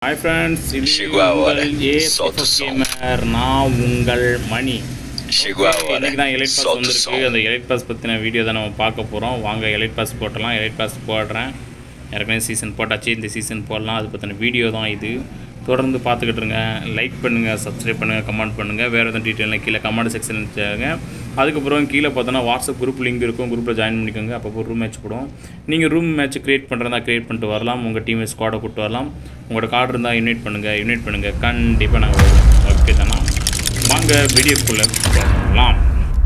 Hi friends இது Chegou a hora. உங்கள் ஏ Solta o som. கேமர் நான் உங்கள் மணி Chegou a hora. இன்னைக்கு தான் எலைட் பாஸ் Solta o வந்திருக்கு som. அந்த எலைட் பாஸ் பற்றின வீடியோ தான் நம்ம பார்க்க போகிறோம் வாங்க எலைட் பாஸ் போட்டலாம் எலைட் பாஸ் போடுறேன் ஏற்கனவே சீசன் போட்டாச்சு இந்த சீசன் போடலாம் அது பற்றின வீடியோ தான் இது தொடர்ந்து பார்த்துக்கிட்டு இருங்க லைக் பண்ணுங்கள் சப்ஸ்கிரைப் பண்ணுங்கள் கமெண்ட் பண்ணுங்கள் வேறு எதுவும் டீட்டெயிலாம் கீழே கமெண்ட் செக்ஷன் வச்சுருங்க அதுக்கப்புறம் கீழே பார்த்தோன்னா வாட்ஸ்அப் குரூப் லிங்க் இருக்கும் குரூப்பில் ஜாயின் பண்ணிக்கோங்க அப்பப்போ ரூம் மேட்ச் போடும் நீங்கள் ரூம் மேட்ச் க்ரியேட் பண்ணுறதா க்ரியேட் பண்ணிட்டு வரலாம் உங்கள் டீம் ஸ்குவாடை கூப்பிட்டு வரலாம் உங்களோட கார்டு இருந்தால் யுனைட் பண்ணுங்கள் யுனைட் பண்ணுங்கள் கண்டிப்பாக நாங்கள் வருவோம் ஓகே தானா வாங்க வீடியோக்குள்ளே போகலாம்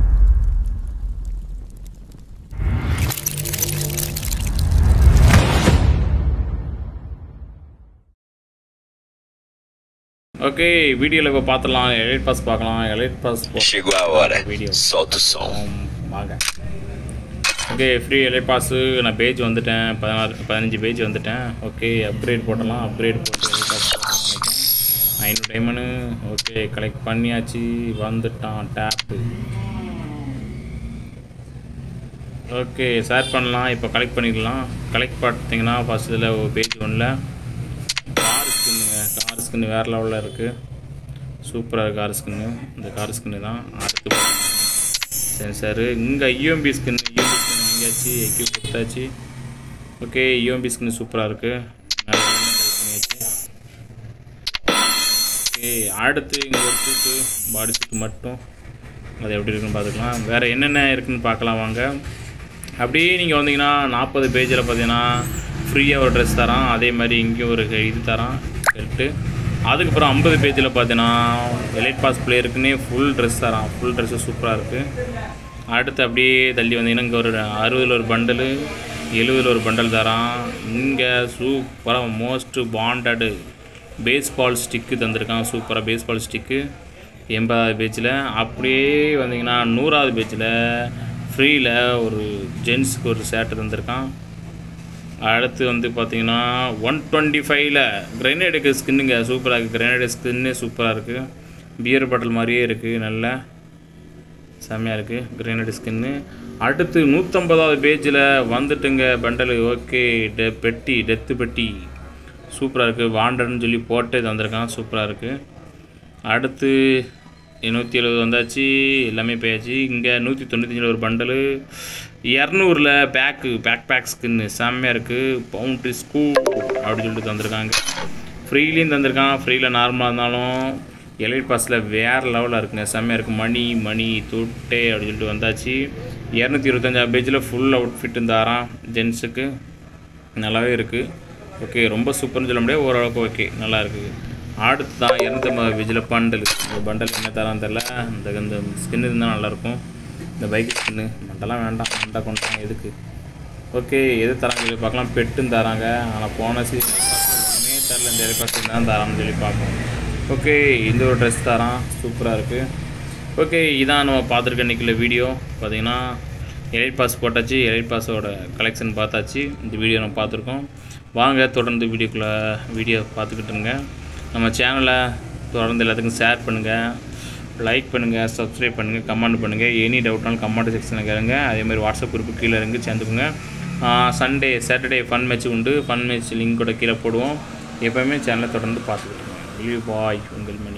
ஓகே வீடியோவில் இப்போ பார்த்துடலாம் எலைட் பாஸ் பார்க்கலாம் elite pass Chegou a hora. Video Solta o som. வாங்க ஓகே ஃப்ரீ எலைட் பாஸு நான் பேஜ் வந்துட்டேன் பதினாறு பதினஞ்சு பேஜ் வந்துட்டேன் ஓகே அப்கிரேட் போட்டலாம் அப்கிரேட் போட்டு எலைட் பாஸ் போட்டலாம் நினைக்கிறேன் ஐநூறு டைமண்டு ஓகே கலெக்ட் பண்ணியாச்சு வந்துட்டான் டேப்பு ஓகே ஷேர் பண்ணலாம் இப்போ கலெக்ட் பண்ணிக்கலாம் கலெக்ட் பார்த்தீங்கன்னா ஃபஸ்ட் இதில் ஒரு பேஜ் ஒன்றில் கார் ஸ்கின்னுங்க கார் ஸ்கின்னு வேறு லெவலில் இருக்குது சூப்பராக கார் ஸ்கின்னு இந்த கார் ஸ்கின்னு தான் அடுத்து பார்த்தீங்கன்னா சென்சாரு இங்கே யூஎம்பி ஸ்கின் யூஎம்பி ஸ்கின் வாங்கியாச்சு எக்யூப் கொடுத்தாச்சு ஓகே யூஎம்பி ஸ்கின் சூப்பராக இருக்குது பண்ணியாச்சு ஓகே அடுத்து இங்கே ஒரு சூட்டு பாடி சூட்டு மட்டும் அது எப்படி இருக்குன்னு பார்த்துக்கலாம் வேறு என்னென்ன இருக்குன்னு பார்க்கலாம் வாங்க அப்படியே நீங்கள் வந்தீங்கன்னா நாற்பது பேஜில் பார்த்தீங்கன்னா ஃப்ரீயாக ஒரு ட்ரெஸ் தரான் அதே மாதிரி இங்கேயும் ஒரு இது தரான் பெல்ட்டு அதுக்கப்புறம் ஐம்பது பேஜில் பார்த்தீங்கன்னா எலைட் பாஸ் பிளேயருக்குன்னே ஃபுல் ட்ரெஸ் தரான் ஃபுல் ட்ரெஸ்ஸு சூப்பராக இருக்குது அடுத்து அப்படியே தள்ளி வந்தீங்கன்னா இங்கே ஒரு அறுபதில் ஒரு பண்டலு எழுபதில் ஒரு பண்டல் தரான் இங்கே சூப்பராக மோஸ்ட் பாண்டடு பேஸ்பால் ஸ்டிக்கு தந்திருக்கான் சூப்பராக பேஸ்பால் ஸ்டிக்கு எண்பதாவது பேஜில் அப்படியே வந்தீங்கன்னா நூறாவது பேஜில் ஃப்ரீயில் ஒரு ஜென்ஸுக்கு ஒரு ஷர்ட் தந்திருக்கான் அடுத்து வந்து பார்த்தீங்கன்னா ஒன் டுவெண்ட்டி ஃபைவ்ல கிரைனேடுக்கு ஸ்கின்னுங்க சூப்பராக இருக்குது கிரைனேடு ஸ்கின்னு சூப்பராக இருக்குது பியர் பாட்டில் மாதிரியே இருக்குது நல்ல செம்மையாக இருக்குது கிரைனேடு ஸ்கின்னு அடுத்து நூற்றம்பதாவது பேஜில் வந்துட்டுங்க பண்டலு ஓகே டெ பெட்டி டெத்து பெட்டி சூப்பராக இருக்குது வாண்டர்னு சொல்லி போட்டு தந்திருக்கான் சூப்பராக இருக்குது அடுத்து நூற்றி எழுபது வந்தாச்சு எல்லாமே போயாச்சு இங்கே நூற்றி தொண்ணூத்தஞ்சில் ஒரு பண்டலு இரநூறுல பேக்கு பேக் பேக் ஸ்கின்னு செம்மையாக இருக்குது பவுண்ட்ரி ஸ்கூ அப்படின்னு சொல்லிட்டு தந்திருக்காங்க ஃப்ரீலேயும் தந்திருக்கான் ஃப்ரீயில் நார்மலாக இருந்தாலும் எலைட் பாஸில் வேறு லெவலில் இருக்குங்க செம்மையாக இருக்குது மணி மணி தொட்டே அப்படின்னு சொல்லிட்டு வந்தாச்சு இரநூத்தி இருபத்தஞ்சாம் பேஜில் ஃபுல் அவுட் ஃபிட்டு தாரான் ஜென்ஸுக்கு நல்லாவே இருக்குது ஓகே ரொம்ப சூப்பர்னு சொல்ல முடியாது ஓரளவுக்கு ஓகே நல்லா இருக்குது அடுத்து தான் இரநூத்தம்பது பேஜில் பண்டல் இந்த பண்டல் என்ன தரான்னு தெரில இந்த இந்த ஸ்கின் இருந்தால் நல்லாயிருக்கும் இந்த பைக் ஸ்கின்னு மண்டெல்லாம் வேண்டாம் மண்டை கொண்டாங்க எதுக்கு ஓகே எது தராங்க சொல்லி பார்க்கலாம் பெட்டும் தராங்க ஆனால் போன சீசன் ஒன்றுமே தரல இந்த எலிபாஸ் தான் தரான்னு சொல்லி பார்ப்போம் ஓகே இந்த ஒரு ட்ரெஸ் தரான் சூப்பராக இருக்குது ஓகே இதான் நம்ம பார்த்துருக்க இன்றைக்குள்ள வீடியோ பார்த்தீங்கன்னா எலைட் பாஸ் போட்டாச்சு எலைட் பாஸோட கலெக்ஷன் பார்த்தாச்சு இந்த வீடியோ நம்ம பார்த்துருக்கோம் வாங்க தொடர்ந்து வீடியோக்குள்ளே வீடியோ பார்த்துக்கிட்டு இருங்க நம்ம சேனலை தொடர்ந்து எல்லாத்துக்கும் ஷேர் பண்ணுங்கள் லைக் பண்ணுங்கள் சப்ஸ்கிரைப் பண்ணுங்கள் கமெண்ட் பண்ணுங்கள் எனி டவுட்னாலும் கமெண்ட் செக்ஷனில் கேளுங்க அதே மாதிரி வாட்ஸ்அப் குரூப்பு கீழே இருந்து சேர்ந்துக்குங்க சண்டே சாட்டர்டே ஃபன் மேட்ச் உண்டு ஃபன் மேட்ச் லிங்க் கூட கீழே போடுவோம் எப்போவுமே சேனலை தொடர்ந்து பார்த்துக்கிட்டு இருங்க பாய் உங்கள் மேல்